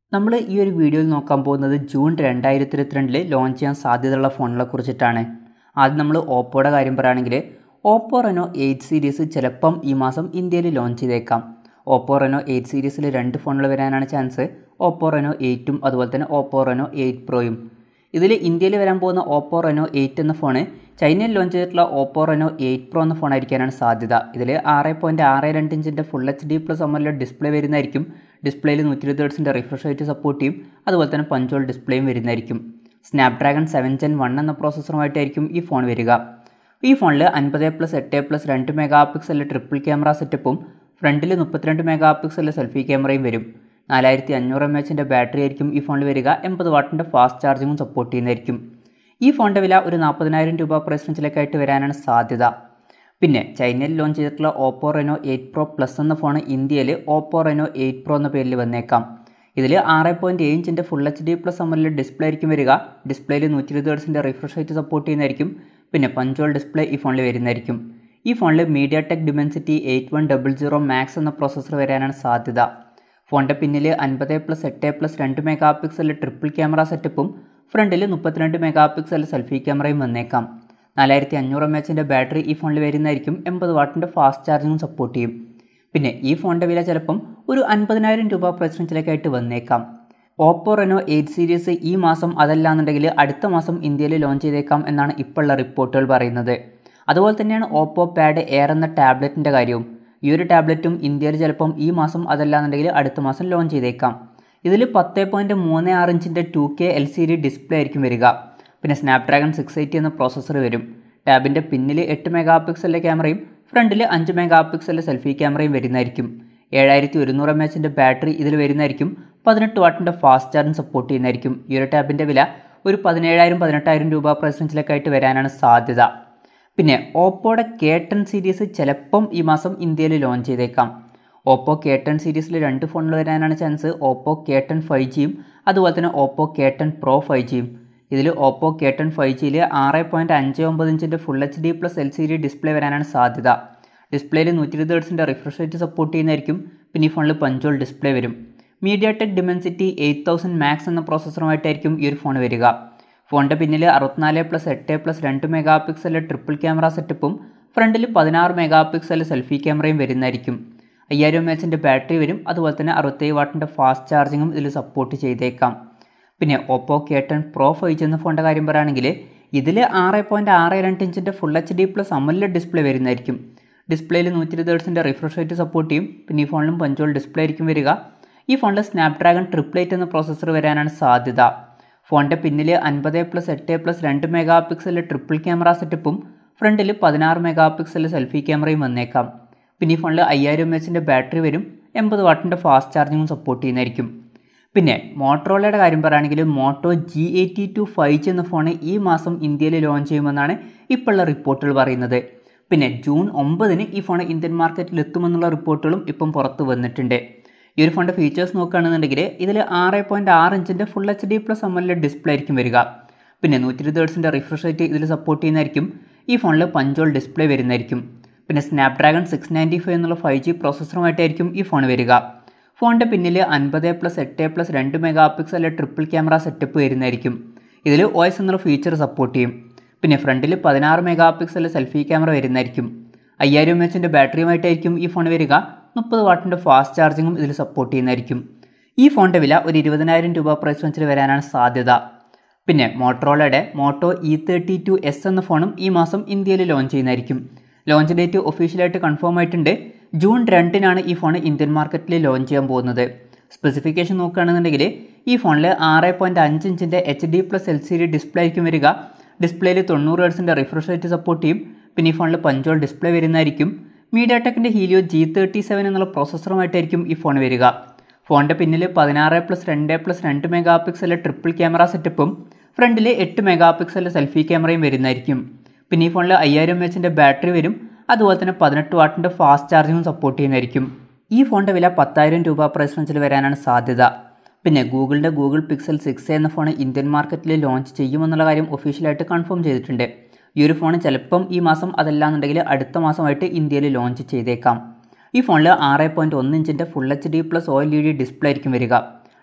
നമ്മൾ ഈ ഒരു വീഡിയോയിൽ നോക്കാൻ പോകുന്നത് ജൂൺ രണ്ടായിരത്തി ഇരുപത്തിരണ്ടിൽ ലോഞ്ച് ചെയ്യാൻ സാധ്യതയുള്ള ഫോണുകളെ കുറിച്ചിട്ടാണ് ആദ്യം നമ്മൾ ഓപ്പോയുടെ കാര്യം പറയുകയാണെങ്കിൽ ഓപ്പോ റെനോ എയ്റ്റ് സീരീസ് ചിലപ്പം ഈ മാസം ഇന്ത്യയിൽ ലോഞ്ച് ചെയ്തേക്കാം ഓപ്പോ റെനോ എയ്റ്റ് സീരീസിൽ രണ്ട് ഫോണുകൾ വരാനാണ് ചാൻസ് ഓപ്പോ റെനോ എയ്റ്റും അതുപോലെ തന്നെ ഓപ്പോ റെനോ എയ്റ്റ് പ്രോയും ഇതിൽ ഇന്ത്യയിൽ വരാൻ പോകുന്ന ഓപ്പോ റെനോ എയ്റ്റ് എന്ന ഫോണ് ചൈനയിൽ ലോഞ്ച് ചെയ്തിട്ടുള്ള ഓപ്പോ റെനോ എയ്റ്റ് പ്രോ എന്ന ഫോൺ ആയിരിക്കാനാണ് സാധ്യത ഇതിൽ ആറ് പോയിൻറ്റ് ആറ് രണ്ട് ഇഞ്ചിൻ്റെ ഫുൾ എച്ച് ഡി പ്ലസ് അമ്മലിലെ ഡിസ്പ്ലേ വരുന്നതായിരിക്കും ഡിസ്പ്ലേയിൽ നൂറ്റി ഇരുപത് ഹെർട്സിൻ്റെ റിഫ്രഷ് റേറ്റ് സപ്പോർട്ട് ചെയ്യും അതുപോലെ തന്നെ പഞ്ചോൾ ഡിസ്പ്ലേയും വരുന്നതായിരിക്കും സ്നാപ്ഡ്രാഗൺ സെവൻ ജെൻ വൺ എന്ന പ്രോസസ്സറുമായിട്ടായിരിക്കും ഈ ഫോൺ വരിക ഈ ഫോണിൽ അൻപത് പ്ലസ് എട്ട് പ്ലസ് രണ്ട് മെഗാ പിക്സലിലെ ട്രിപ്പിൾ ക്യാമറ സെറ്റപ്പും ഫ്രണ്ടിൽ മുപ്പത്തിരണ്ട് മെഗാ പിക്സലിലെ സെൽഫി ക്യാമറയും വരും നാലായിരത്തി അഞ്ഞൂറ് എം എച്ചിൻ്റെ ബാറ്ററി ആയിരിക്കും ഈ ഫോണിൽ വരിക എൺപത് വാട്ടിൻ്റെ ഫാസ്റ്റ് ചാർജിങ്ങും സപ്പോർട്ട് ചെയ്യുന്നതായിരിക്കും ഈ ഫോണിൻ്റെ വില ഒരു നാൽപ്പതിനായിരം രൂപ പ്രൈസ് റേഞ്ചിലേക്കായിട്ട് വരാനാണ് സാധ്യത പിന്നെ ചൈനയിൽ ലോഞ്ച് ചെയ്തിട്ടുള്ള Oppo Reno eight pro plus എന്ന ഫോൺ ഇന്ത്യയിൽ ഓപ്പോ റെനോ എയ്റ്റ് പ്രോ എന്ന പേരിൽ വന്നേക്കാം ഇതിൽ ആറ് പോയിൻറ്റ് ഏഴ് ഇഞ്ചിൻ്റെ ഫുൾ എച്ച് ഡി പ്ലസ് അമ്മലിൽ ഡിസ്പ്ലേ ആയിരിക്കും വരിക ഡിസ്പ്ലേയിൽ നൂറ്റി ഇരുപത് ഹെർട്സിൻ്റെ റിഫ്രഷ് റേറ്റ് സപ്പോർട്ട് ചെയ്യുന്നതായിരിക്കും പിന്നെ പഞ്ചോൾ ഡിസ്പ്ലേ ഈ ഫോണിൽ വരുന്നതായിരിക്കും ഈ ഫോണിൽ MediaTek Dimensity eight one double zero max എന്ന പ്രോസസ്സർ വരാനാണ് സാധ്യത ഫോണിൻ്റെ പിന്നിൽ അൻപത് പ്ലസ് എട്ട് പ്ലസ് രണ്ട് മെഗാ പിക്സലിൽ ട്രിപ്പിൾ ക്യാമറ സെറ്റപ്പും ഫ്രണ്ടിൽ മുപ്പത്തിരണ്ട് മെഗാ പിക്സൽ സെൽഫി ക്യാമറയും വന്നേക്കാം നാലായിരത്തി അഞ്ഞൂറ് എം എച്ചിൻ്റെ ബാറ്ററി ഈ ഫോണിൽ വരുന്നതായിരിക്കും എൺപത് വാട്ടിൻ്റെ ഫാസ്റ്റ് ചാർജിങ്ങും സപ്പോർട്ട് ചെയ്യും പിന്നെ ഈ ഫോണിൻ്റെ വില ചിലപ്പം ഒരു അൻപതിനായിരം രൂപ പ്രൈസ് റേഞ്ചിലേക്കായിട്ട് വന്നേക്കാം ഓപ്പോ റെനോ എയ്റ്റ് സീരീസ് ഈ മാസം അതല്ലാന്നുണ്ടെങ്കിൽ അടുത്ത മാസം ഇന്ത്യയിൽ ലോഞ്ച് ചെയ്തേക്കാം എന്നാണ് ഇപ്പോഴുള്ള റിപ്പോർട്ടുകൾ പറയുന്നത് അതുപോലെ തന്നെയാണ് ഓപ്പോ പാഡ് എയർ എന്ന ടാബ്ലറ്റിൻ്റെ കാര്യവും ഈ ഒരു ടാബ്ലറ്റും ഇന്ത്യയിൽ ചിലപ്പം ഈ മാസം അതല്ലാന്നുണ്ടെങ്കിൽ അടുത്ത മാസം ലോഞ്ച് ചെയ്തേക്കാം ഇതിൽ പത്ത് പോയിൻറ്റ് മൂന്ന് ആറ് ഇഞ്ചിൻ്റെ two K L C D display ആയിരിക്കും വരിക പിന്നെ സ്നാപ്ഡ്രാഗൺ സിക്സ് എയ്റ്റി എന്ന പ്രോസസ്സർ വരും ടാബിൻ്റെ പിന്നിൽ എട്ട് മെഗാ പിക്സലിലെ ക്യാമറയും ഫ്രണ്ടിൽ അഞ്ച് മെഗാ പിക്സലിലെ സെൽഫി ക്യാമറയും വരുന്നതായിരിക്കും ഏഴായിരത്തി ഒരുന്നൂറ് എം എച്ചിൻ്റെ ബാറ്ററി ഇതിൽ വരുന്നതായിരിക്കും പതിനെട്ട് വാട്ടിൻ്റെ ഫാസ്റ്റ് ചാർജിങ് സപ്പോർട്ട് ചെയ്യുന്നതായിരിക്കും ഈ ഒരു ടാബിൻ്റെ വില ഒരു പതിനേഴായിരം പതിനെട്ടായിരം രൂപ പ്രൈസ് റേഞ്ചിലേക്കായിട്ട് വരാനാണ് സാധ്യത പിന്നെ ഓപ്പോയുടെ കെ ടെൻ സീരീസ് ചിലപ്പം ഈ മാസം ഇന്ത്യയിൽ ലോഞ്ച് ചെയ്തേക്കാം ഓപ്പോ കെ ടെൻ സീരീസിൽ രണ്ട് ഫോണിൽ വരാനാണ് chance Oppo K ten five ജിയും അതുപോലെ തന്നെ Oppo K ten pro five ജിയും ഇതിൽ ഓപ്പോ കെ ടെൻ ഫൈവ് ജിയിൽ ആറ് പോയിൻറ്റ് അഞ്ച് ഒമ്പത് ഇഞ്ചിൻ്റെ full H D plus L C D display വരാനാണ് സാധ്യത ഡിസ്പ്ലേയിൽ നൂറ്റി ഇരുപത് ഹെർട്സിൻ്റെ റിഫ്രഷ് റേറ്റ് സപ്പോർട്ട് ചെയ്യുന്നതായിരിക്കും പിന്നെ ഈ ഫോണിൽ പഞ്ചോൾ ഡിസ്പ്ലേ വരും MediaTek Dimensity eight thousand max എന്ന പ്രോസസ്സറുമായിട്ടായിരിക്കും ഈ ഒരു ഫോൺ വരിക ഫോണിൻ്റെ പിന്നിൽ അറുപത്തിനാല് പ്ലസ് എട്ട് പ്ലസ് രണ്ട് മെഗാ പിക്സലിലെ ട്രിപ്പിൾ ക്യാമറ സെറ്റപ്പും ഫ്രണ്ടിൽ പതിനാറ് മെഗാ പിക്സൽ സെൽഫി ക്യാമറയും വരുന്നതായിരിക്കും അയ്യായിരം എം എച്ചിൻ്റെ ബാറ്ററി വരും അതുപോലെ തന്നെ അറുപത്തേഴ് വാട്ടിൻ്റെ ഫാസ്റ്റ് ചാർജിങ്ങും ഇതിൽ സപ്പോർട്ട് ചെയ്തേക്കാം പിന്നെ Oppo K ten pro five G എന്ന ഫോണിൻ്റെ കാര്യം പറയുകയാണെങ്കിൽ ഇതിൽ ആറ് പോയിൻറ്റ് ആറ് രണ്ട് ഇഞ്ചിൻ്റെ ഫുൾ എച്ച് ഡി പ്ലസ് അമലിലെ ഡിസ്പ്ലേ വരുന്നതായിരിക്കും ഡിസ്പ്ലേയിൽ നൂറ്റി ഇരുപത് ഹെർട്സിൻ്റെ റിഫ്രഷ് റേറ്റ് സപ്പോർട്ട് ചെയ്യും പിന്നെ ഈ ഫോണിലും പഞ്ചോൾ ഡിസ്പ്ലേ ആയിരിക്കും വരിക ഈ ഫോണിൽ സ്നാപ്ഡ്രാഗൺ ട്രിപ്ലേറ്റ് എന്ന പ്രോസസ്സർ വരാനാണ് സാധ്യത ഫോണിൻ്റെ പിന്നിൽ അൻപത് പ്ലസ് എട്ട് പ്ലസ് രണ്ട് മെഗാ പിക്സലിലെ ട്രിപ്പിൾ ക്യാമറ സെറ്റപ്പും ഫ്രണ്ടിൽ പതിനാറ് മെഗാ പിക്സലിലെ സെൽഫി ക്യാമറയും വന്നേക്കാം പിന്നെ ഈ ഫോണിൽ അയ്യായിരം എം എച്ചിൻ്റെ ബാറ്ററി വരും എൺപത് വാട്ടിൻ്റെ ഫാസ്റ്റ് ചാർജിങ്ങും സപ്പോർട്ട് ചെയ്യുന്നതായിരിക്കും പിന്നെ മോട്ടറോളയുടെ കാര്യം പറയുകയാണെങ്കിൽ Moto G eighty two five G എന്ന ഫോൺ ഈ മാസം ഇന്ത്യയിൽ ലോഞ്ച് ചെയ്യുമെന്നാണ് ഇപ്പോഴുള്ള റിപ്പോർട്ടുകൾ പറയുന്നത് പിന്നെ ജൂൺ ഒമ്പതിന് ഈ ഫോൺ ഇന്ത്യൻ മാർക്കറ്റിൽ എത്തുമെന്നുള്ള റിപ്പോർട്ടുകളും ഇപ്പം പുറത്ത് വന്നിട്ടുണ്ട് ഈ ഒരു ഫോണിൻ്റെ ഫീച്ചേഴ്സ് നോക്കുകയാണെന്നുണ്ടെങ്കിൽ ഇതിൽ ആറ് പോയിൻറ്റ് ആറ് ഇഞ്ചിൻ്റെ ഫുൾ എച്ച് ഡി പ്ലസ് എമ്മലിലെ ഡിസ്പ്ലേ ആയിരിക്കും വരിക പിന്നെ നൂറ്റി ഇരുപത് ഹേർട്സിൻ്റെ റിഫ്രഷ് റേറ്റ് ഇതിൽ സപ്പോർട്ട് ചെയ്യുന്നതായിരിക്കും ഈ ഫോണിൽ പഞ്ചോൾ ഡിസ്പ്ലേ വരുന്നതായിരിക്കും പിന്നെ സ്നാപ്ഡ്രാഗൺ സിക്സ് നയൻറ്റി ഫൈവ് എന്നുള്ള ഫൈവ് ജി പ്രോസസ്സറുമായിട്ടായിരിക്കും ഈ ഫോൺ വരിക ഫോണിൻ്റെ പിന്നിൽ അൻപത് പ്ലസ് എട്ട് പ്ലസ് രണ്ട് മെഗാ പിക്സലിലെ ട്രിപ്പിൾ ക്യാമറ സെറ്റപ്പ് വരുന്നതായിരിക്കും ഇതിൽ ഒ എസ് എന്നുള്ള ഫീച്ചർ സപ്പോർട്ട് ചെയ്യും പിന്നെ ഫ്രണ്ടിൽ പതിനാറ് മെഗാ പിക്സലിലെ സെൽഫി ക്യാമറ വരുന്നതായിരിക്കും അയ്യായിരം എം എച്ചിൻ്റെ ബാറ്ററിയുമായിട്ടായിരിക്കും ഈ ഫോൺ വരിക മുപ്പത് വാട്ടിൻ്റെ ഫാസ്റ്റ് ചാർജിങ്ങും ഇതിൽ സപ്പോർട്ട് ചെയ്യുന്നതായിരിക്കും ഈ ഫോണിൻ്റെ വില ഒരു ഇരുപതിനായിരം രൂപ പ്രൈസ് റേഞ്ചിൽ വരാനാണ് സാധ്യത പിന്നെ മോട്ടറോളയുടെ Moto E thirty two S എന്ന ഫോണും ഈ മാസം ഇന്ത്യയിൽ ലോഞ്ച് ചെയ്യുന്നതായിരിക്കും ലോഞ്ച് ഡേറ്റ് ഒഫീഷ്യലായിട്ട് കൺഫേം ആയിട്ടുണ്ട് ജൂൺ രണ്ടിനാണ് ഈ ഫോൺ ഇന്ത്യൻ മാർക്കറ്റിൽ ലോഞ്ച് ചെയ്യാൻ പോകുന്നത് സ്പെസിഫിക്കേഷൻ നോക്കുകയാണെന്നുണ്ടെങ്കിൽ ഈ ഫോണിൽ ആറ് പോയിൻറ്റ് അഞ്ച് ഇഞ്ചിൻ്റെ H D plus L C D display ആയിരിക്കും വരിക ഡിസ്പ്ലേയിൽ തൊണ്ണൂറ് ഹേർട്സിൻ്റെ റിഫ്രഷ് റേറ്റ് സപ്പോർട്ട് ചെയ്യും പിന്നെ ഈ ഫോണിൽ പഞ്ചോൾ ഡിസ്പ്ലേ വരുന്നതായിരിക്കും മീഡിയ ടെക്കിൻ്റെ ഹീലിയോ ജി തേർട്ടി സെവൻ എന്നുള്ള പ്രോസസ്സറുമായിട്ടായിരിക്കും ഈ ഫോൺ വരിക ഫോണിൻ്റെ പിന്നിൽ പതിനാറ് പ്ലസ് രണ്ട് പ്ലസ് രണ്ട് മെഗാ പിക്സലിലെ ട്രിപ്പിൾ ക്യാമറ സെറ്റപ്പും ഫ്രണ്ടിൽ എട്ട് മെഗാ പിക്സലിലെ സെൽഫി ക്യാമറയും വരുന്നതായിരിക്കും പിന്നെ ഈ ഫോണിൽ അയ്യായിരം എം എച്ചിൻ്റെ ബാറ്ററി വരും അതുപോലെ തന്നെ പതിനെട്ട് വാട്ടിൻ്റെ ഫാസ്റ്റ് ചാർജിങ്ങും സപ്പോർട്ട് ചെയ്യുന്നതായിരിക്കും ഈ ഫോണിൻ്റെ വില പത്തായിരം രൂപ പ്രൈസ് റേഞ്ചിൽ വരാനാണ് സാധ്യത പിന്നെ ഗൂഗിളിൻ്റെ ഗൂഗിൾ പിക്സൽ സിക്സ് എന്ന ഫോൺ ഇന്ത്യൻ മാർക്കറ്റിൽ ലോഞ്ച് ചെയ്യുമെന്നുള്ള കാര്യം ഒഫീഷ്യലായിട്ട് കൺഫേം ചെയ്തിട്ടുണ്ട് ഈ ഒരു ഫോൺ ചിലപ്പം ഈ മാസം അതല്ലാന്നുണ്ടെങ്കിൽ അടുത്ത മാസമായിട്ട് ഇന്ത്യയിൽ ലോഞ്ച് ചെയ്തേക്കാം ഈ ഫോണിൽ ആറ് പോയിൻറ്റ് ഒന്ന് ഇഞ്ചിൻ്റെ full H D plus O L E D display ആയിരിക്കും വരിക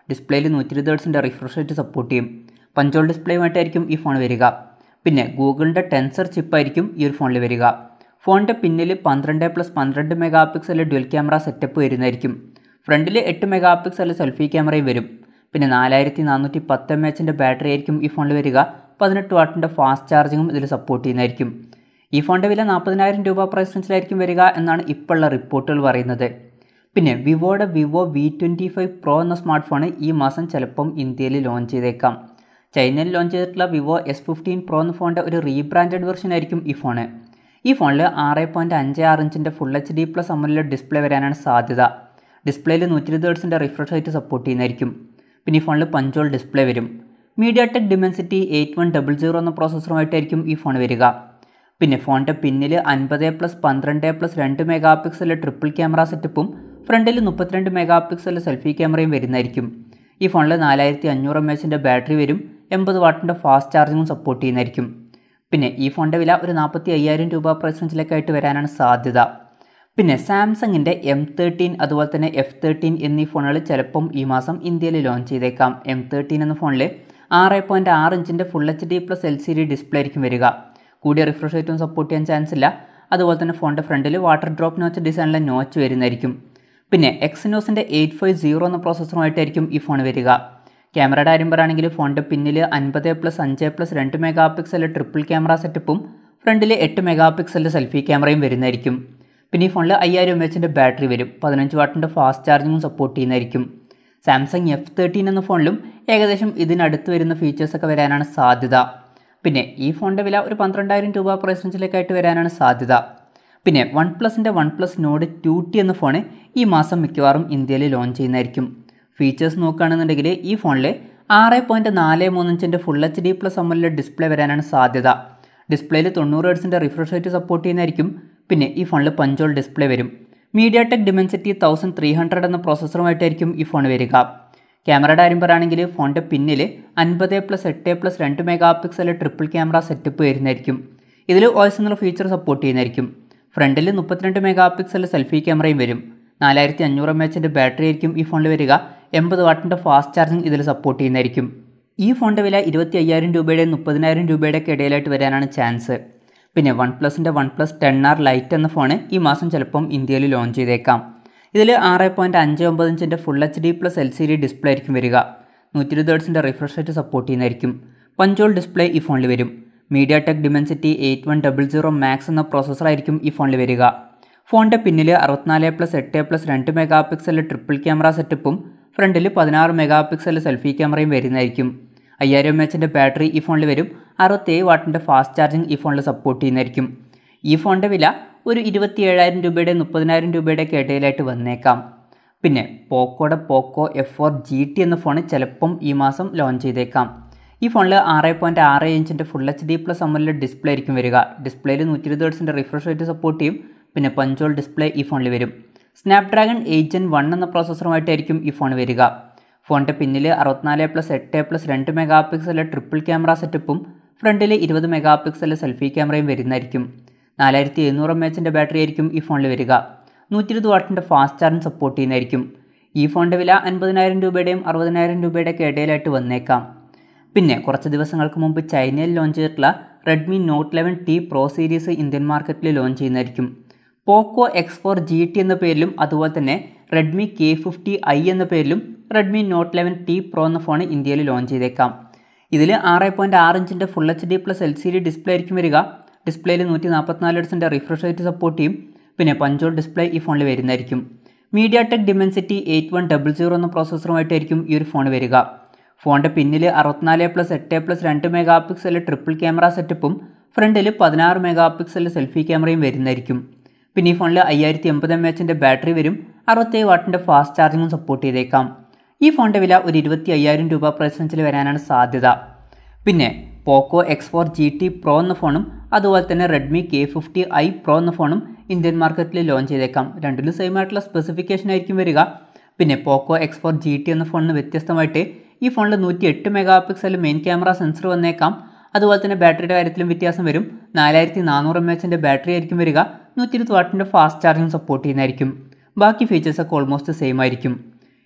ഡിസ്പ്ലേയിൽ നൂറ്റി ഇരുപത് ഹേർട്സിൻ്റെ റിഫ്രഷ് റേറ്റ് സപ്പോർട്ട് ചെയ്യും പഞ്ചോൾ ഡിസ്പ്ലേയുമായിട്ടായിരിക്കും ഈ ഫോൺ വരിക പിന്നെ ഗൂഗിളിൻ്റെ ടെൻസർ ചിപ്പായിരിക്കും ഈ ഒരു ഫോണിൽ വരിക ഫോണിൻ്റെ പിന്നിൽ പന്ത്രണ്ട് പ്ലസ് പന്ത്രണ്ട് mega pixel dual camera setup വരുന്നതായിരിക്കും ഫ്രണ്ടിൽ എട്ട് മെഗാ പിക്സൽ സെൽഫി ക്യാമറയും വരും പിന്നെ നാലായിരത്തി നാനൂറ്റി പത്ത് എം എച്ചിൻ്റെ ബാറ്ററി ആയിരിക്കും ഈ ഫോണിൽ വരിക പതിനെട്ട് വാട്ടിൻ്റെ ഫാസ്റ്റ് ചാർജിങ്ങും ഇതിൽ സപ്പോർട്ട് ചെയ്യുന്നതായിരിക്കും ഈ ഫോണിൻ്റെ വില നാൽപ്പതിനായിരം രൂപ പ്രൈസ് റേഞ്ചിലായിരിക്കും വരിക എന്നാണ് ഇപ്പോഴുള്ള റിപ്പോർട്ടുകൾ പറയുന്നത് പിന്നെ വിവോയുടെ Vivo V twenty five pro എന്ന സ്മാർട്ട് ഫോൺ ഈ മാസം ചിലപ്പം ഇന്ത്യയിൽ ലോഞ്ച് ചെയ്തേക്കാം ചൈനയിൽ ലോഞ്ച് ചെയ്തിട്ടുള്ള വിവോ എസ് ഫിഫ്റ്റീൻ പ്രോ എന്ന ഫോണിൻ്റെ ഒരു റീബ്രാൻഡഡ് വെർഷൻ ആയിരിക്കും ഈ ഫോണ് ഈ ഫോണിൽ ആറ് പോയിൻറ്റ് അഞ്ച് ആറ് ഇഞ്ചിൻ്റെ ഫുൾ എച്ച് ഡി പ്ലസ് അമ്മലിലെ ഡിസ്പ്ലേ വരാനാണ് സാധ്യത ഡിസ്പ്ലേയിൽ നൂറ്റി ഇരുപത് ഹേർട്സിൻ്റെ റിഫ്രഷ് റേറ്റ് സപ്പോർട്ട് ചെയ്യുന്നതായിരിക്കും പിന്നെ ഈ ഫോണിൽ പഞ്ചോൾ ഡിസ്പ്ലേ വരും MediaTek Dimensity eight one double zero എന്ന പ്രോസസ്സറുമായിട്ടായിരിക്കും ഈ ഫോൺ വരിക പിന്നെ ഫോണിൻ്റെ പിന്നിൽ അൻപത് പ്ലസ് പന്ത്രണ്ട് പ്ലസ് രണ്ട് മെഗാ പിക്സൽ ട്രിപ്പിൾ ക്യാമറ സെറ്റപ്പും ഫ്രണ്ടിൽ മുപ്പത്തിരണ്ട് മെഗാ പിക്സൽ സെൽഫി ക്യാമറയും വരുന്നതായിരിക്കും ഈ ഫോണിൽ നാലായിരത്തി അഞ്ഞൂറ് എം എച്ചിൻ്റെ ബാറ്ററി വരും എൺപത് വാട്ടിൻ്റെ ഫാസ്റ്റ് ചാർജിങ്ങും സപ്പോർട്ട് ചെയ്യുന്നതായിരിക്കും പിന്നെ ഈ ഫോണിൻ്റെ വില ഒരു നാൽപ്പത്തി അയ്യായിരം രൂപ പ്രൈസ് റേഞ്ചിലേക്കായിട്ട് വരാനാണ് സാധ്യത പിന്നെ സാംസങ്ങിൻ്റെ എം തേർട്ടീൻ അതുപോലെ തന്നെ എഫ് തേർട്ടീൻ എന്നീ ഫോണുകൾ ചിലപ്പം ഈ മാസം ഇന്ത്യയിൽ ലോഞ്ച് ചെയ്തേക്കാം എം തേർട്ടീൻ എന്ന ഫോണിൽ ആറ് പോയിൻറ്റ് ആറ് ഇഞ്ചിൻ്റെ full H D plus L C D display ആയിരിക്കും വരിക കൂടിയ റിഫ്രഷ് റേറ്റും സപ്പോർട്ട് ചെയ്യാൻ ചാൻസ് ഇല്ല അതുപോലെ തന്നെ ഫോണിൻ്റെ ഫ്രണ്ടിൽ വാട്ടർ ഡ്രോപ്പ് നോച്ച് ഡിസൈനിലെ നോച്ച് വരുന്നതായിരിക്കും പിന്നെ എക്സിനോസിൻ്റെ എയ്റ്റ് ഫൈവ് സീറോ എന്ന പ്രോസസ്സറുമായിട്ടായിരിക്കും ഈ ഫോൺ വരിക ക്യാമറയുടെ കാര്യം പറയുകയാണെങ്കിൽ ഫോണിൻ്റെ പിന്നിൽ അൻപത് പ്ലസ് അഞ്ച് പ്ലസ് രണ്ട് മെഗാ പിക്സൽ ട്രിപ്പിൾ ക്യാമറ സെറ്റപ്പും ഫ്രണ്ടിൽ എട്ട് മെഗാ പിക്സലിൻ്റെ സെൽഫി ക്യാമറയും വരുന്നതായിരിക്കും പിന്നെ ഈ ഫോണിൽ അയ്യായിരം എം എച്ചിൻ്റെ ബാറ്ററി വരും പതിനഞ്ച് വാട്ടിൻ്റെ ഫാസ്റ്റ് ചാർജിങ്ങും സപ്പോർട്ട് ചെയ്യുന്നതായിരിക്കും സാംസങ് എഫ് തേർട്ടീൻ എന്ന ഫോണിലും ഏകദേശം ഇതിനടുത്ത് വരുന്ന ഫീച്ചേഴ്സൊക്കെ വരാനാണ് സാധ്യത പിന്നെ ഈ ഫോണിൻ്റെ വില ഒരു പന്ത്രണ്ടായിരം രൂപ പ്രൈസ് റേഞ്ചിലേക്കായിട്ട് വരാനാണ് സാധ്യത പിന്നെ വൺ പ്ലസിൻ്റെ one plus nord two T എന്ന ഫോൺ ഈ മാസം മിക്കവാറും ഇന്ത്യയിൽ ലോഞ്ച് ചെയ്യുന്നതായിരിക്കും ഫീച്ചേഴ്സ് നോക്കുകയാണെന്നുണ്ടെങ്കിൽ ഈ ഫോണിൽ ആറ് പോയിൻറ്റ് നാല് മൂന്ന് ഇഞ്ചിൻ്റെ ഫുൾ എച്ച് ഡി പ്ലസ് അമ്മലിലെ ഡിസ്പ്ലേ വരാനാണ് സാധ്യത ഡിസ്പ്ലേയിൽ തൊണ്ണൂറ് ഹേർട്സിൻ്റെ റിഫ്രഷ് റേറ്റ് സപ്പോർട്ട് ചെയ്യുന്നതായിരിക്കും പിന്നെ ഈ ഫോണിൽ പഞ്ചോൾ ഡിസ്പ്ലേ വരും MediaTek Dimensity thousand three hundred എന്ന പ്രോസസ്സറുമായിട്ടായിരിക്കും ഈ ഫോൺ വരിക ക്യാമറയുടെ കാര്യം പറയുകയാണെങ്കിൽ ഫോണിൻ്റെ പിന്നിൽ അൻപത് പ്ലസ് എട്ട് പ്ലസ് രണ്ട് mega pixel triple camera setup വരുന്നതായിരിക്കും ഇതിൽ വോയിസ് എന്നുള്ള ഫീച്ചർ സപ്പോർട്ട് ചെയ്യുന്നതായിരിക്കും ഫ്രണ്ടിൽ മുപ്പത്തിരണ്ട് മെഗാ പിക്സൽ സെൽഫി ക്യാമറയും വരും നാലായിരത്തി അഞ്ഞൂറ് എം എച്ചിൻ്റെ ബാറ്ററി ആയിരിക്കും ഈ ഫോണിൽ വരിക എൺപത് വാട്ടിൻ്റെ ഫാസ്റ്റ് ചാർജിങ് ഇതിൽ സപ്പോർട്ട് ചെയ്യുന്നതായിരിക്കും ഈ ഫോണിൻ്റെ വില ഇരുപത്തി അയ്യായിരം രൂപയുടെ മുപ്പതിനായിരം രൂപയുടെ ഒക്കെ ഇടയിലായിട്ട് വരാനാണ് ചാൻസ് പിന്നെ വൺ പ്ലസിൻ്റെ one plus ten R lite എന്ന ഫോണ് ഈ മാസം ചിലപ്പം ഇന്ത്യയിൽ ലോഞ്ച് ചെയ്തേക്കാം ഇതിൽ ആറ് പോയിൻറ്റ് അഞ്ച് ഒമ്പത് ഇഞ്ചിൻ്റെ full H D plus L C D display ആയിരിക്കും വരിക നൂറ്റി ഇരുപത് ഹേർട്സിൻ്റെ റിഫ്രഷ് റേറ്റ് സപ്പോർട്ട് ചെയ്യുന്നതായിരിക്കും പഞ്ചോൾ ഡിസ്പ്ലേ ഈ ഫോണിൽ വരും MediaTek Dimensity eight one double zero max എന്ന പ്രോസസ്സറായിരിക്കും ഈ ഫോണിൽ വരിക ഫോണിൻ്റെ പിന്നിൽ അറുപത്തിനാല് പ്ലസ് എട്ട് പ്ലസ് രണ്ട് മെഗാ പിക്സൽ ട്രിപ്പിൾ ക്യാമറ സെറ്റപ്പും ഫ്രണ്ടിൽ പതിനാറ് മെഗാ പിക്സൽ സെൽഫി ക്യാമറയും വരുന്നതായിരിക്കും അയ്യായിരം എം എച്ചിൻ്റെ ബാറ്ററി ഈ ഫോണിൽ വരും അറുപത്തേഴ് വാട്ടിൻ്റെ ഫാസ്റ്റ് ചാർജിങ് ഈ ഫോണിൽ സപ്പോർട്ട് ചെയ്യുന്നതായിരിക്കും ഈ ഫോണിൻ്റെ വില ഒരു ഇരുപത്തി ഏഴായിരം രൂപയുടെ മുപ്പതിനായിരം രൂപയുടെ ഒക്കെ ഇടയിലായിട്ട് വന്നേക്കാം പിന്നെ പോക്കോയുടെ Poco F four G T എന്ന ഫോൺ ചിലപ്പം ഈ മാസം ലോഞ്ച് ചെയ്തേക്കാം ഈ ഫോണിൽ ആറ് പോയിൻറ്റ് ആറ് ഇഞ്ചിൻ്റെ ഫുൾ എച്ച് ഡി പ്ലസ് അമ്മലിലെ ഡിസ്പ്ലേ ആയിരിക്കും വരിക ഡിസ്പ്ലേയിൽ നൂറ്റി ഇരുപത് ഹേർട്സിൻ്റെ റിഫ്രഷ് റേറ്റ് സപ്പോർട്ട് ചെയ്യും പിന്നെ പഞ്ചോൾ ഡിസ്പ്ലേ ഈ ഫോണിൽ വരും സ്നാപ്ഡ്രാഗൺ എയ്റ്റ് ജെൻ വൺ എന്ന പ്രോസസ്സറുമായിട്ടായിരിക്കും ഈ ഫോൺ വരിക ഫോണിൻ്റെ പിന്നിൽ അറുപത്തിനാല് പ്ലസ് എട്ട് പ്ലസ് രണ്ട് മെഗാ പിക്സൽ ട്രിപ്പിൾ ക്യാമറ സെറ്റപ്പും ഫ്രണ്ടിൽ ഇരുപത് മെഗാ പിക്സൽ സെൽഫി ക്യാമറയും വരുന്നതായിരിക്കും നാലായിരത്തി എഴുന്നൂറ് എം എച്ചിൻ്റെ ബാറ്ററി ആയിരിക്കും ഈ ഫോണിൽ വരിക നൂറ്റി ഇരുപത് വാട്ടിൻ്റെ ഫാസ്റ്റ് ചാർജ് സപ്പോർട്ട് ചെയ്യുന്നതായിരിക്കും ഈ ഫോണിൻ്റെ വില അൻപതിനായിരം രൂപയുടെയും അറുപതിനായിരം രൂപയുടെയൊക്കെ ഇടയിലായിട്ട് വന്നേക്കാം പിന്നെ കുറച്ച് ദിവസങ്ങൾക്ക് മുമ്പ് ചൈനയിൽ ലോഞ്ച് ചെയ്തിട്ടുള്ള Redmi not eleven T pro series Indian മാർക്കറ്റിൽ ലോഞ്ച് ചെയ്യുന്നതായിരിക്കും Poco X four G T എന്ന പേരിലും അതുപോലെ തന്നെ റെഡ്മി കെ ഫിഫ്റ്റി ഐ എന്ന പേരിലും Redmi not eleven T pro എന്ന ഫോൺ ഇന്ത്യയിൽ ലോഞ്ച് ചെയ്തേക്കാം ഇതിൽ ആറ് പോയിൻറ്റ് ആറ് ഇഞ്ചിൻ്റെ full H D plus L C D display ആയിരിക്കും വരിക ഡിസ്പ്ലേയിൽ നൂറ്റി നാൽപ്പത്തിനാല് ഹെർട്സിൻ്റെ റിഫ്രഷ് റേറ്റ് സപ്പോർട്ട് ചെയ്യും പിന്നെ പഞ്ചോൾ ഡിസ്പ്ലേ ഈ ഫോണിൽ വരുന്നതായിരിക്കും MediaTek Dimensity eight one double zero എന്ന പ്രോസസ്സറുമായിട്ടായിരിക്കും ഈ ഒരു ഫോൺ വരിക ഫോണിൻ്റെ പിന്നിൽ അറുപത്തിനാല് പ്ലസ് എട്ട് പ്ലസ് രണ്ട് മെഗാ പിക്സൽ ട്രിപ്പിൾ ക്യാമറ സെറ്റപ്പും ഫ്രണ്ടിൽ പതിനാറ് മെഗാ പിക്സൽ സെൽഫി ക്യാമറയും വരുന്നതായിരിക്കും പിന്നെ ഈ ഫോണിൽ അയ്യായിരത്തി എൺപത് എം എച്ചിൻ്റെ ബാറ്ററി വരും അറുപത്തേഴ് വാട്ടിൻ്റെ ഫാസ്റ്റ് ചാർജിങ്ങും സപ്പോർട്ട് ചെയ്തേക്കാം ഈ ഫോണിൻ്റെ വില ഒരു ഇരുപത്തി അയ്യായിരം രൂപ പ്രൈസ് റേഞ്ചിൽ വരാനാണ് സാധ്യത പിന്നെ Poco X four G T pro എന്ന ഫോണും അതുപോലെ തന്നെ Redmi K fifty I pro എന്ന ഫോണും ഇന്ത്യൻ മാർക്കറ്റിൽ ലോഞ്ച് ചെയ്തേക്കാം രണ്ടിലും സെയിം ആയിട്ടുള്ള സ്പെസിഫിക്കേഷൻ ആയിരിക്കും വരിക പിന്നെ Poco X four G T എന്ന ഫോണിന് വ്യത്യസ്തമായിട്ട് ഈ ഫോണിൽ നൂറ്റി എട്ട് mega pixel main camera sensor വന്നേക്കാം അതുപോലെ തന്നെ ബാറ്ററിയുടെ കാര്യത്തിലും വ്യത്യാസം വരും നാലായിരത്തി നാനൂറ് എം എച്ചിൻ്റെ ബാറ്ററി ആയിരിക്കും വരിക നൂറ്റി ഇരുപത് വാട്ടിൻ്റെ ഫാസ്റ്റ് ചാർജിങ് സപ്പോർട്ട് ചെയ്യുന്നതായിരിക്കും ബാക്കി ഫീച്ചേഴ്സൊക്കെ ഓൾമോസ്റ്റ് സെയിം ആയിരിക്കും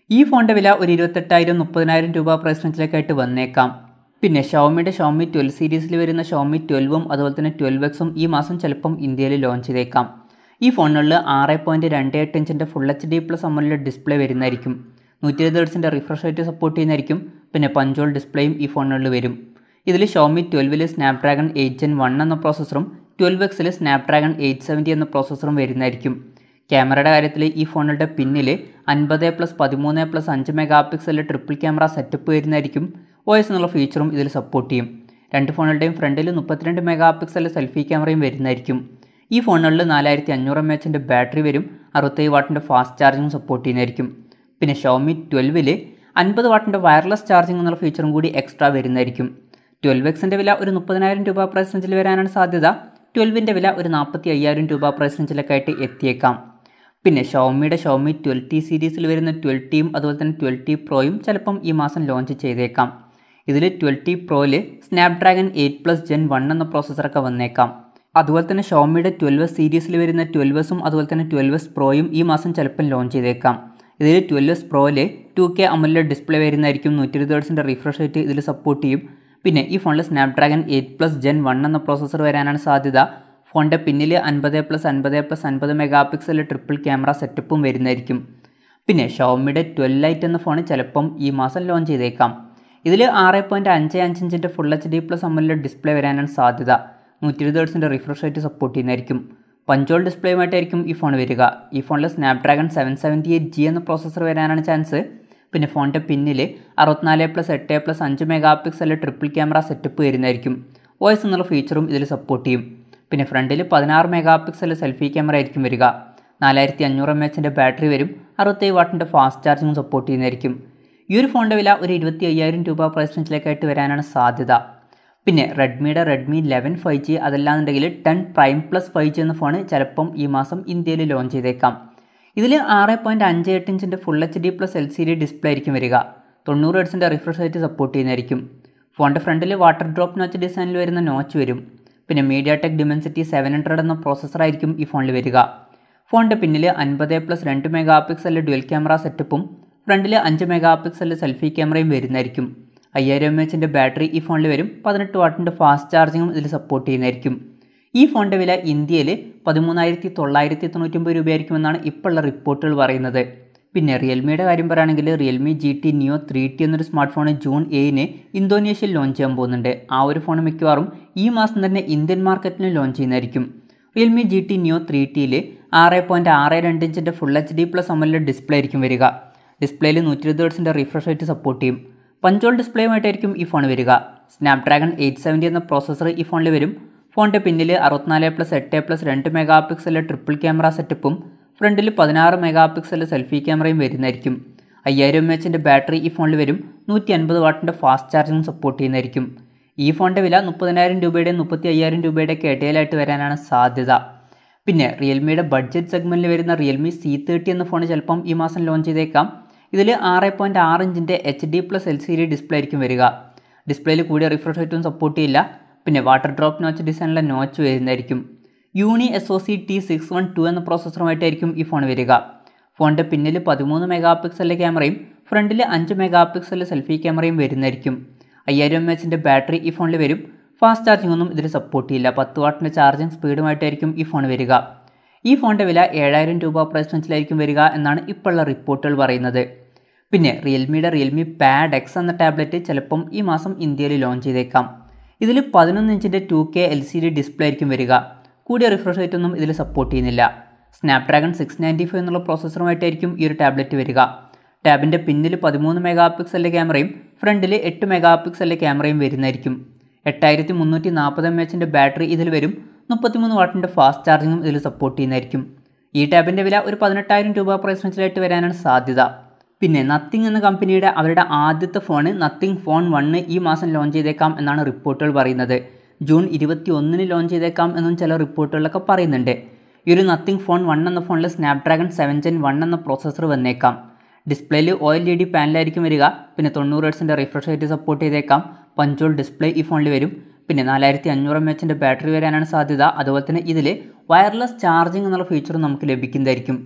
ഈ ഫോണിൻ്റെ വില ഒരു ഇരുപത്തെട്ടായിരം മുപ്പതിനായിരം രൂപ പ്രൈസ് റേഞ്ചിലേക്കായിട്ട് വന്നേക്കാം പിന്നെ ഷോമിയുടെ ഷോമി ട്വൽവ് സീരീസിൽ വരുന്ന ഷോമി ട്വൽവും അതുപോലെ തന്നെ ട്വൽവ് എക്സും ഈ മാസം ചിലപ്പം ഇന്ത്യയിൽ ലോഞ്ച് ചെയ്തേക്കാം ഈ ഫോണുകളിൽ ആറ് പോയിൻറ്റ് രണ്ട് എട്ട് ഇഞ്ചിൻ്റെ ഫുൾ എച്ച് ഡി പ്ലസ് അമ്മലിൻ്റെ ഡിസ്പ്ലേ വരുന്നതായിരിക്കും നൂറ്റി ഇരുപത് ഹെർട്സിൻ്റെ റിഫ്രഷ് റേറ്റ് സപ്പോർട്ട് ചെയ്യുന്നതായിരിക്കും പിന്നെ പഞ്ചോൾ ഡിസ്പ്ലേയും ഈ ഫോണുകളിൽ വരും ഇതിൽ ഷോമി ട്വൽവിൽ സ്നാപ്ഡ്രാഗൺ എയ്റ്റ് ജെൻ വൺ എന്ന പ്രോസസ്സറും ട്വൽവ് എക്സിൽ സ്നാപ്ഡ്രാഗൺ എയ്റ്റ് സെവൻറ്റി എന്ന പ്രോസസ്സറും വരുന്നതായിരിക്കും ക്യാമറയുടെ കാര്യത്തിൽ ഈ ഫോണുകളുടെ പിന്നിൽ അൻപത് പ്ലസ് പതിമൂന്ന് പ്ലസ് അഞ്ച് മെഗാ പിക്സലിൽ ട്രിപ്പിൾ ക്യാമറ സെറ്റപ്പ് വരുന്നതായിരിക്കും ഒ എസ് എന്നുള്ള ഫീച്ചറും ഇതിൽ സപ്പോർട്ട് ചെയ്യും രണ്ട് ഫോണുകളുടെയും ഫ്രണ്ടിൽ മുപ്പത്തിരണ്ട് മെഗാ പിക്സലിൽ സെൽഫി ക്യാമറയും വരുന്നതായിരിക്കും ഈ ഫോണുകളിൽ നാലായിരത്തി അഞ്ഞൂറ് എം എച്ചിൻ്റെ ബാറ്ററി വരും അറുപത്തേഴ് വാട്ടിൻ്റെ ഫാസ്റ്റ് ചാർജിങ് സപ്പോർട്ട് ചെയ്യുന്നതായിരിക്കും പിന്നെ ഷോമി ട്വൽവിൽ അൻപത് വാട്ടിൻ്റെ വയർലെസ് ചാർജിങ് എന്നുള്ള ഫീച്ചറും കൂടി എക്സ്ട്രാ വരുന്നതായിരിക്കും ട്വൽവ് എക്സിൻ്റെ വില ഒരു മുപ്പതിനായിരം രൂപ പ്രൈസ് റേഞ്ചിൽ വരാനാണ് സാധ്യത ട്വൽവിൻ്റെ വില ഒരു നാൽപ്പത്തി അയ്യായിരം രൂപ പ്രൈസ് റേഞ്ചിലൊക്കെ ആയിട്ട് എത്തിയേക്കാം പിന്നെ ഷോമിയുടെ ഷോമി ട്വൽ ടി സീരീസിൽ വരുന്ന ട്വൽ ടിയും അതുപോലെ തന്നെ ട്വൽ ടി പ്രോയും ചിലപ്പം ഈ മാസം ലോഞ്ച് ചെയ്തേക്കാം ഇതിൽ ട്വൽ ടി പ്രോയിൽ Snapdragon eight plus gen one എന്ന പ്രോസസ്സറൊക്കെ വന്നേക്കാം അതുപോലെ തന്നെ ഷോമിയുടെ ട്വൽവ് സീരീസിൽ വരുന്ന ട്വൽവസും അതുപോലെ തന്നെ ട്വൽവസ് പ്രോയും ഈ മാസം ചിലപ്പം ലോഞ്ച് ചെയ്തേക്കാം ഇതിൽ ട്വൽവസ് പ്രോയിൽ ടു കെ അമലിലെ ഡിസ്പ്ലേ വരുന്നതായിരിക്കും നൂറ്റി ഇരുപത് ഹേർട്സിൻ്റെ റിഫ്രഷ് റേറ്റ് ഇതിൽ സപ്പോർട്ട് ചെയ്യും പിന്നെ ഈ ഫോണിൽ Snapdragon eight plus gen one എന്ന പ്രോസസ്സർ വരാനാണ് സാധ്യത ഫോണിൻ്റെ പിന്നിൽ അൻപത് പ്ലസ് അൻപത് പ്ലസ് അൻപത് മെഗാ പിക്സൽ ട്രിപ്പിൾ ക്യാമറ സെറ്റപ്പും വരുന്നതായിരിക്കും പിന്നെ ഷോമിയുടെ ട്വൽവ് ലൈറ്റ് എന്ന ഫോൺ ചിലപ്പം ഈ മാസം ലോഞ്ച് ചെയ്തേക്കാം ഇതിൽ ആറ് പോയിൻറ്റ് അഞ്ച് അഞ്ച് ഇഞ്ചിൻ്റെ ഫുൾ എച്ച് ഡി പ്ലസ് അമ്മലിലെ ഡിസ്പ്ലേ വരാനാണ് സാധ്യത നൂറ്റി ഇരുപത് ഹേർട്സിൻ്റെ റിഫ്രഷ് റേറ്റ് സപ്പോർട്ട് ചെയ്യുന്നതായിരിക്കും പഞ്ചോൾ ഡിസ്പ്ലേയുമായിട്ടായിരിക്കും ഈ ഫോൺ വരിക ഈ ഫോണിൽ Snapdragon seven seventy eight G എന്ന പ്രോസസ്സർ വരാനാണ് ചാൻസ് പിന്നെ ഫോണിൻ്റെ പിന്നിൽ അറുപത്തിനാല് പ്ലസ് എട്ട് പ്ലസ് അഞ്ച് mega pixel triple camera setup വരുന്നതായിരിക്കും വോയിസ് എന്നുള്ള ഫീച്ചറും ഇതിൽ സപ്പോർട്ട് ചെയ്യും പിന്നെ ഫ്രണ്ടിൽ പതിനാറ് മെഗാ പിക്സൽ സെൽഫി ക്യാമറ ആയിരിക്കും വരിക നാലായിരത്തി അഞ്ഞൂറ് എം എച്ചിൻ്റെ ബാറ്ററി വരും അറുപത്തേഴ് വാട്ടിൻ്റെ ഫാസ്റ്റ് ചാർജിങ്ങും സപ്പോർട്ട് ചെയ്യുന്നതായിരിക്കും ഈ ഒരു ഫോണിൻ്റെ വില ഒരു ഇരുപത്തി അയ്യായിരം രൂപ പ്രൈസ് റേഞ്ചിലേക്കായിട്ട് വരാനാണ് സാധ്യത പിന്നെ റെഡ്മിയുടെ റെഡ്മി ലെവൻ ഫൈവ് ജി അതല്ലാന്നുണ്ടെങ്കിൽ ten prime plus five G എന്ന ഫോൺ ചിലപ്പം ഈ മാസം ഇന്ത്യയിൽ ലോഞ്ച് ചെയ്തേക്കാം ഇതിൽ ആറ് പോയിൻറ്റ് അഞ്ച് എട്ട് ഇഞ്ചിൻ്റെ full H D plus L C D display ആയിരിക്കും വരിക തൊണ്ണൂറ് ഹെർട്സിൻ്റെ റിഫ്രഷ് റേറ്റ് സപ്പോർട്ട് ചെയ്യുന്നതായിരിക്കും ഫോണിൻ്റെ ഫ്രണ്ടിൽ വാട്ടർ ഡ്രോപ്പ് നോച്ച് ഡിസൈനിൽ വരുന്ന നോച്ച് വരും പിന്നെ MediaTek Dimensity seven hundred എന്ന പ്രോസസ്സറായിരിക്കും ഈ ഫോണിൽ വരിക ഫോണിൻ്റെ പിന്നിൽ അൻപത് പ്ലസ് രണ്ട് മെഗാ പിക്സലിൽ ഡ്വൽ ക്യാമറ സെറ്റപ്പും ഫ്രണ്ടിൽ അഞ്ച് മെഗാ പിക്സലിൽ സെൽഫി ക്യാമറയും വരുന്നതായിരിക്കും അയ്യായിരം എം എച്ചിൻ്റെ ബാറ്ററി ഈ ഫോണിൽ വരും പതിനെട്ട് വാട്ടിൻ്റെ ഫാസ്റ്റ് ചാർജിങ്ങും ഇതിൽ സപ്പോർട്ട് ചെയ്യുന്നതായിരിക്കും ഈ ഫോണിൻ്റെ വില ഇന്ത്യയിൽ പതിമൂന്നായിരത്തി തൊള്ളായിരത്തി തൊണ്ണൂറ്റൊമ്പത് രൂപയായിരിക്കുമെന്നാണ് ഇപ്പോഴുള്ള റിപ്പോർട്ടുകൾ പറയുന്നത് പിന്നെ റിയൽമിയുടെ കാര്യം പറയുകയാണെങ്കിൽ Realme G T Neo three T എന്നൊരു സ്മാർട്ട് ഫോൺ ജൂൺ ഏഴിന് ഇന്തോനേഷ്യയിൽ ലോഞ്ച് ചെയ്യാൻ പോകുന്നുണ്ട് ആ ഒരു ഫോൺ മിക്കവാറും ഈ മാസം തന്നെ ഇന്ത്യൻ മാർക്കറ്റിൽ ലോഞ്ച് ചെയ്യുന്നതായിരിക്കും Realme G T Neo three ടിയിൽ ആറ് പോയിൻറ്റ് ആറ് രണ്ട് ഇഞ്ചിൻ്റെ ഫുൾ എച്ച് ഡി പ്ലസ് അമലിൻ്റെ ഡിസ്പ്ലേ ആയിരിക്കും വരിക ഡിസ്പ്ലേയിൽ നൂറ്റി ഇരുപത് ഹേർട്സിൻ്റെ റിഫ്രഷ് റേറ്റ് സപ്പോർട്ട് ചെയ്യും പഞ്ചോൾ ഡിസ്പ്ലേയുമായിട്ടായിരിക്കും ഈ ഫോൺ വരിക സ്നാപ്ഡ്രാഗൺ എയ്റ്റ് സെവൻറ്റി എന്ന പ്രോസസ്സർ ഈ ഫോണിൽ വരും ഫോണിൻ്റെ പിന്നിൽ അറുപത്തിനാല് പ്ലസ് എട്ട് പ്ലസ് രണ്ട് മെഗാ പിക്സലിലെ ട്രിപ്പിൾ ക്യാമറ സെറ്റപ്പും ഫ്രണ്ടിൽ പതിനാറ് മെഗാ പിക്സൽ സെൽഫി ക്യാമറയും വരുന്നതായിരിക്കും അയ്യായിരം എം എച്ചിൻ്റെ ബാറ്ററി ഈ ഫോണിൽ വരും നൂറ്റി അൻപത് വാട്ടിൻ്റെ ഫാസ്റ്റ് ചാർജിങ് സപ്പോർട്ട് ചെയ്യുന്നതായിരിക്കും ഈ ഫോണിൻ്റെ വില മുപ്പതിനായിരം രൂപയുടെ മുപ്പത്തി അയ്യായിരം രൂപയുടെ ഇടയിലായിട്ട് വരാനാണ് സാധ്യത പിന്നെ റിയൽമിയുടെ ബഡ്ജറ്റ് സെഗ്മെൻറ്റിൽ വരുന്ന റിയൽമി സി തേർട്ടി എന്ന ഫോൺ ചിലപ്പം ഈ മാസം ലോഞ്ച് ചെയ്തേക്കാം ഇതിൽ ആറ് പോയിൻറ്റ് ആറ് ഇഞ്ചിൻ്റെ H D plus L C D display ആയിരിക്കും വരിക ഡിസ്പ്ലേയിൽ കൂടിയ റിഫ്രഷ് റേറ്റും സപ്പോർട്ട് ചെയ്യില്ല പിന്നെ വാട്ടർ ഡ്രോപ്പ് നോച്ച് ഡിസൈനിലെ നോച്ച് വരുന്നതായിരിക്കും Uni S O C T six one two എന്ന പ്രോസസ്സറുമായിട്ടായിരിക്കും ഈ ഫോൺ വരിക ഫോണിൻ്റെ പിന്നിൽ പതിമൂന്ന് മെഗാ പിക്സലിലെ ക്യാമറയും ഫ്രണ്ടിൽ അഞ്ച് മെഗാ പിക്സലിലെ സെൽഫി ക്യാമറയും വരുന്നതായിരിക്കും അയ്യായിരം എം എച്ചിൻ്റെ ബാറ്ററി ഈ ഫോണിൽ വരും ഫാസ്റ്റ് ചാർജിംഗ് ഒന്നും ഇതിൽ സപ്പോർട്ട് ചെയ്യില്ല പത്ത് വാട്ടിൻ്റെ ചാർജിങ് സ്പീഡുമായിട്ടായിരിക്കും ഈ ഫോൺ വരിക ഈ ഫോണിൻ്റെ വില ഏഴായിരം രൂപ പ്രൈസ് റേഞ്ചിലായിരിക്കും വരിക എന്നാണ് ഇപ്പോഴുള്ള റിപ്പോർട്ടുകൾ പറയുന്നത് പിന്നെ റിയൽമിയുടെ റിയൽമി പാഡ് എക്സ് എന്ന ടാബ്ലറ്റ് ചിലപ്പം ഈ മാസം ഇന്ത്യയിൽ ലോഞ്ച് ചെയ്തേക്കാം ഇതിൽ പതിനൊന്ന് ഇഞ്ചിൻ്റെ two K L C D display ആയിരിക്കും വരിക കൂടിയ റിഫ്രഷ് റേറ്റ് ഒന്നും ഇതിൽ സപ്പോർട്ട് ചെയ്യുന്നില്ല സ്നാപ്ഡ്രാഗൺ സിക്സ് നയൻറ്റി ഫൈവ് എന്നുള്ള പ്രോസസ്സറുമായിട്ടായിരിക്കും ഈ ഒരു ടാബ്ലറ്റ് വരിക ടാബിൻ്റെ പിന്നിൽ പതിമൂന്ന് മെഗാ പിക്സലിൻ്റെ ക്യാമറയും ഫ്രണ്ടിൽ എട്ട് മെഗാ പിക്സലിൻ്റെ ക്യാമറയും വരുന്നതായിരിക്കും എട്ടായിരത്തി മുന്നൂറ്റി നാൽപ്പത് എം എച്ചിൻ്റെ ബാറ്ററി ഇതിൽ വരും മുപ്പത്തിമൂന്ന് വാട്ടിൻ്റെ ഫാസ്റ്റ് ചാർജിങ്ങും ഇതിൽ സപ്പോർട്ട് ചെയ്യുന്നതായിരിക്കും ഈ ടാബിൻ്റെ വില ഒരു പതിനെട്ടായിരം രൂപ പ്രൈസ് റേഞ്ചിലായിട്ട് വരാനാണ് സാധ്യത പിന്നെ നത്തിങ് എന്ന കമ്പനിയുടെ അവരുടെ ആദ്യത്തെ ഫോണ് നത്തിങ് ഫോൺ വണ്ണ് ഈ മാസം ലോഞ്ച് ചെയ്തേക്കാം എന്നാണ് റിപ്പോർട്ടുകൾ പറയുന്നത് ജൂൺ ഇരുപത്തി ഒന്നിന് ലോഞ്ച് ചെയ്തേക്കാം എന്നും ചില റിപ്പോർട്ടുകളിലൊക്കെ പറയുന്നുണ്ട് ഈ ഒരു നത്തിങ് ഫോൺ വൺ എന്ന ഫോണിൽ സ്നാപ്ഡ്രാഗൺ സെവൻ ജെൻ വൺ എന്ന പ്രോസസ്സർ വന്നേക്കാം ഡിസ്പ്ലേയിൽ ഒ എൽ ഇ ഡി പാനലായിരിക്കും വരിക പിന്നെ തൊണ്ണൂറ് ഹെർട്സിൻ്റെ റിഫ്രഷ് റേറ്റ് സപ്പോർട്ട് ചെയ്തേക്കാം പഞ്ചോൾ ഡിസ്പ്ലേ ഈ ഫോണിൽ വരും പിന്നെ നാലായിരത്തി അഞ്ഞൂറ് എം എച്ചിൻ്റെ ബാറ്ററി വരാനാണ് സാധ്യത അതുപോലെ തന്നെ ഇതിൽ വയർലെസ് ചാർജിങ് എന്നുള്ള ഫീച്ചറും നമുക്ക് ലഭിക്കുന്നതായിരിക്കും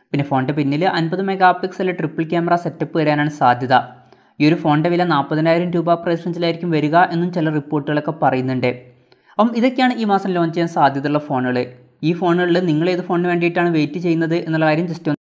പിന്നെ ഫോണിൻ്റെ പിന്നിൽ അൻപത് mega pixel triple camera setup വരാനാണ് സാധ്യത ഈ ഒരു ഫോണിൻ്റെ വില നാൽപ്പതിനായിരം രൂപ പ്രൈസ് റേഞ്ചിലായിരിക്കും വരിക എന്നും ചില റിപ്പോർട്ടുകളൊക്കെ പറയുന്നുണ്ട് അപ്പം ഇതൊക്കെയാണ് ഈ മാസം ലോഞ്ച് ചെയ്യാൻ സാധ്യതയുള്ള ഫോണുകൾ ഈ ഫോണുകളിൽ നിങ്ങൾ ഏത് ഫോണിന് വേണ്ടിയിട്ടാണ് വെയിറ്റ് ചെയ്യുന്നത് എന്നുള്ള കാര്യം ജസ്റ്റ്